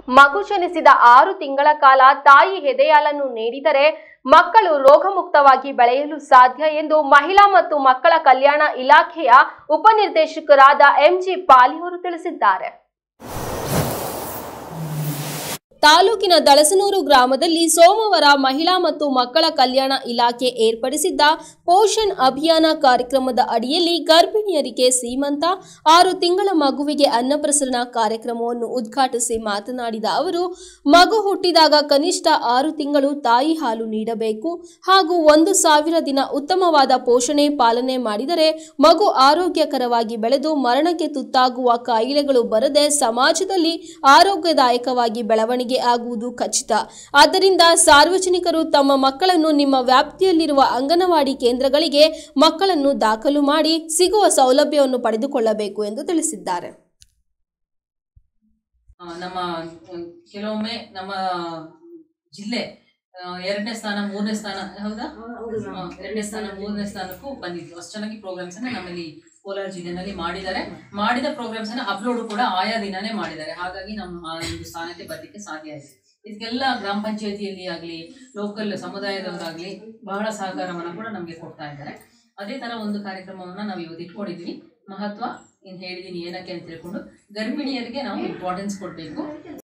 ಮಗು ಜನಿಸಿದ ಆರು ತಿಂಗಳ ಕಾಲ ತಾಯಿ ಹೆದೆಯಾಲನ್ನು ನೀಡಿದರೆ ಮಕ್ಕಳು ರೋಗಮುಕ್ತವಾಗಿ ಬೆಳೆಯಲು ಸಾಧ್ಯ ಎಂದು ಮಹಿಳಾ ಮತ್ತು ಮಕ್ಕಳ ಕಲ್ಯಾಣ ಇಲಾಖೆಯ ಉಪನಿರ್ದೇಶಕರಾದ ಎಂಜಿ ಪಾಲಿ ಅವರು ತಿಳಿಸಿದ್ದಾರೆ ತಾಲೂಕಿನ ದಳಸನೂರು ಗ್ರಾಮದಲ್ಲಿ ಸೋಮವಾರ ಮಹಿಳಾ ಮತ್ತು ಮಕ್ಕಳ ಕಲ್ಯಾಣ ಇಲಾಖೆ ಏರ್ಪಡಿಸಿದ್ದ ಪೋಷಣ್ ಅಭಿಯಾನ ಕಾರ್ಯಕ್ರಮದ ಅಡಿಯಲ್ಲಿ ಗರ್ಭಿಣಿಯರಿಗೆ ಸೀಮಂತ ಆರು ತಿಂಗಳ ಮಗುವಿಗೆ ಅನ್ನಪ್ರಸರಣ ಕಾರ್ಯಕ್ರಮವನ್ನು ಉದ್ಘಾಟಿಸಿ ಮಾತನಾಡಿದ ಅವರು ಮಗು ಹುಟ್ಟಿದಾಗ ಕನಿಷ್ಠ ಆರು ತಿಂಗಳು ತಾಯಿ ಹಾಲು ನೀಡಬೇಕು ಹಾಗೂ ಒಂದು ಸಾವಿರ ದಿನ ಉತ್ತಮವಾದ ಪೋಷಣೆ ಪಾಲನೆ ಮಾಡಿದರೆ ಮಗು ಆರೋಗ್ಯಕರವಾಗಿ ಬೆಳೆದು ಮರಣಕ್ಕೆ ತುತ್ತಾಗುವ ಕಾಯಿಲೆಗಳು ಬರದೆ ಸಮಾಜದಲ್ಲಿ ಆರೋಗ್ಯದಾಯಕವಾಗಿ ಬೆಳವಣಿಗೆ ಆಗುವುದು ಖಚಿತ ಆದ್ದರಿಂದ ಸಾರ್ವಜನಿಕರು ತಮ್ಮ ಮಕ್ಕಳನ್ನು ನಿಮ್ಮ ವ್ಯಾಪ್ತಿಯಲ್ಲಿರುವ ಅಂಗನವಾಡಿ ಕೇಂದ್ರಗಳಿಗೆ ಮಕ್ಕಳನ್ನು ದಾಖಲು ಮಾಡಿ ಸಿಗುವ ಸೌಲಭ್ಯವನ್ನು ಪಡೆದುಕೊಳ್ಳಬೇಕು ಎಂದು ತಿಳಿಸಿದ್ದಾರೆ ಆ, ನಮ್ಮ ಆ, ಕೆಲವೊಮ್ಮೆ ನಮ್ಮ ಜಿಲ್ಲೆ ಆ, ಎರಡನೇ ಸ್ಥಾನ ಮೂರನೇ ಸ್ಥಾನ ಹೌದಾ ಆ, ಎರಡನೇ ಸ್ಥಾನ ಮೂರನೇ ಸ್ಥಾನಕ್ಕೂ ಬಂದಿತ್ತು ಅಷ್ಟು ಚೆನ್ನಾಗಿ ಪ್ರೋಗ್ರಾಮ್ಸ್ ಅನ್ನ ನಮ್ಮಲ್ಲಿ ಕೋಲಾರ ಜಿಲ್ಲೆನಲ್ಲಿ ಮಾಡಿದ್ದಾರೆ ಮಾಡಿದ ಪ್ರೋಗ್ರಾಮ್ಸ್ ಅನ್ನ ಅಪ್ಲೋಡ್ ಕೂಡ ಆಯಾ ದಿನನೇ ಮಾಡಿದ್ದಾರೆ ಹಾಗಾಗಿ ನಮ್ಮ ಆ ಒಂದು ಸ್ಥಾನಕ್ಕೆ ಬರ್ಲಿಕ್ಕೆ ಸಾಧ್ಯ ಆಗಿದೆ ಇದಕ್ಕೆಲ್ಲ ಗ್ರಾಮ ಪಂಚಾಯತಿಯಲ್ಲಿ ಆಗಲಿ ಲೋಕಲ್ ಸಮುದಾಯದವರಾಗ್ಲಿ ಬಹಳ ಸಹಕಾರವನ್ನ ಕೂಡ ನಮಗೆ ಕೊಡ್ತಾ ಇದ್ದಾರೆ ಅದೇ ತರ ಒಂದು ಕಾರ್ಯಕ್ರಮವನ್ನ ನಾವು ಇವತ್ತು ಇಟ್ಕೊಂಡಿದ್ವಿ ಮಹತ್ವ ಇನ್ ಹೇಳಿದೀನಿ ಏನಕ್ಕೆ ಅಂತ ತಿಳ್ಕೊಂಡು ಗರ್ಭಿಣಿಯರಿಗೆ ನಾವು ಇಂಪಾರ್ಟೆನ್ಸ್ ಕೊಡಬೇಕು